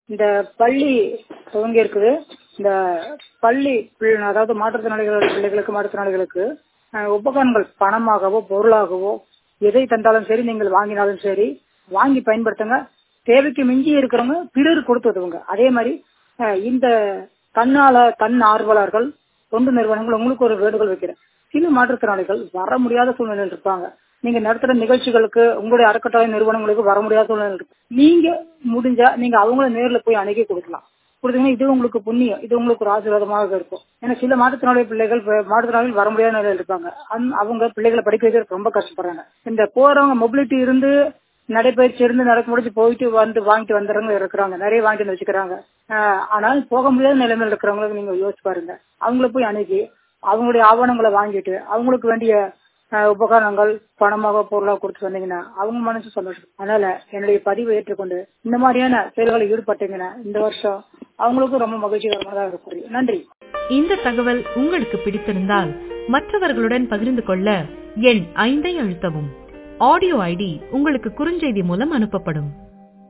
இந்த பள்ளி துவங்கி இருக்குது இந்த பள்ளி பிள்ளை- அதாவது மாற்றுத்திறனாளிகள் பிள்ளைகளுக்கு மாற்றுத்திறனாளிகளுக்கு அஹ், உபகரணங்கள் பணமாகவோ பொருளாகவோ எதை தந்தாலும் சரி நீங்கள் வாங்கினாலும் சரி வாங்கி பயன்படுத்துங்க தேவைக்கு மிஞ்சி இருக்கிறவங்க பிறர் கொடுத்து உதவுங்க அதே மாதிரி அஹ், இந்த தன்னால தன் ஆர்வலர்கள் தொண்டு நிறுவனங்கள் உங்களுக்கு ஒரு வேண்டுகோள் வைக்கிறேன் சில மாற்றுத்திறனாளிகள் வர முடியாத சூழ்நிலையில் இருப்பாங்க நீங்க நடத்துற நிகழ்ச்சிகளுக்கு உங்களுடைய அறக்கட்டளை நிறுவனங்களுக்கு வர முடியாத சூழ்நிலை இருக்கு நீங்க முடிஞ்சா நீங்க அவங்கள நேர்ல போய் அணுகி கொடுக்கலாம் கொடுத்தீங்கன்னா இது உங்களுக்கு புண்ணியம் இது உங்களுக்கு ஒரு ஆசீர்வாதமாக இருக்கும் ஏன்னா சில மாற்றுத்திறனாளி பிள்ளைகள் இப்ப மாற்றுத்திறனாளிகள் வர முடியாத நிலையில் இருப்பாங்க அந்த- அவங்க பிள்ளைகளை படிக்க வைக்கிறதுக்கு ரொம்ப கஷ்டப்படுறாங்க இந்த போறவங்க மொபிலிட்டி இருந்து நடைபயிற்சி இருந்து நடக்க முடிச்சு போயிட்டு வந்து வாங்கிட்டு வந்துடுறவங்க இருக்கிறாங்க நிறைய வாங்கிட்டு வந்து வச்சுக்கிறாங்க ஆஹ் ஆனால் போக முடியாத நிலைமையில் இருக்கிறவங்களுக்கு நீங்க யோசிச்சு பாருங்க அவங்கள போய் அணுகி அவங்களுடைய ஆவணங்களை வாங்கிட்டு அவங்களுக்கு வேண்டிய ஆஹ், உபகரணங்கள் பணமாக பொருளாக கொடுத்து வந்தீங்கன்னா அவங்க மனசு சந்தோஷம் அதனால என்னுடைய பதிவை ஏற்றுக்கொண்டு இந்த மாதிரியான செயல்களில் ஈடுபட்டீங்கன்னா இந்த வருஷம் அவங்களுக்கும் ரொம்ப மகிழ்ச்சிகரமாக இருக்கும் நன்றி இந்த தகவல் உங்களுக்கு பிடித்திருந்தால் மற்றவர்களுடன் பகிர்ந்து கொள்ள எண் ஐந்தை அழுத்தவும் ஆடியோ ஐடி உங்களுக்கு குறுஞ்செய்தி மூலம் அனுப்பப்படும்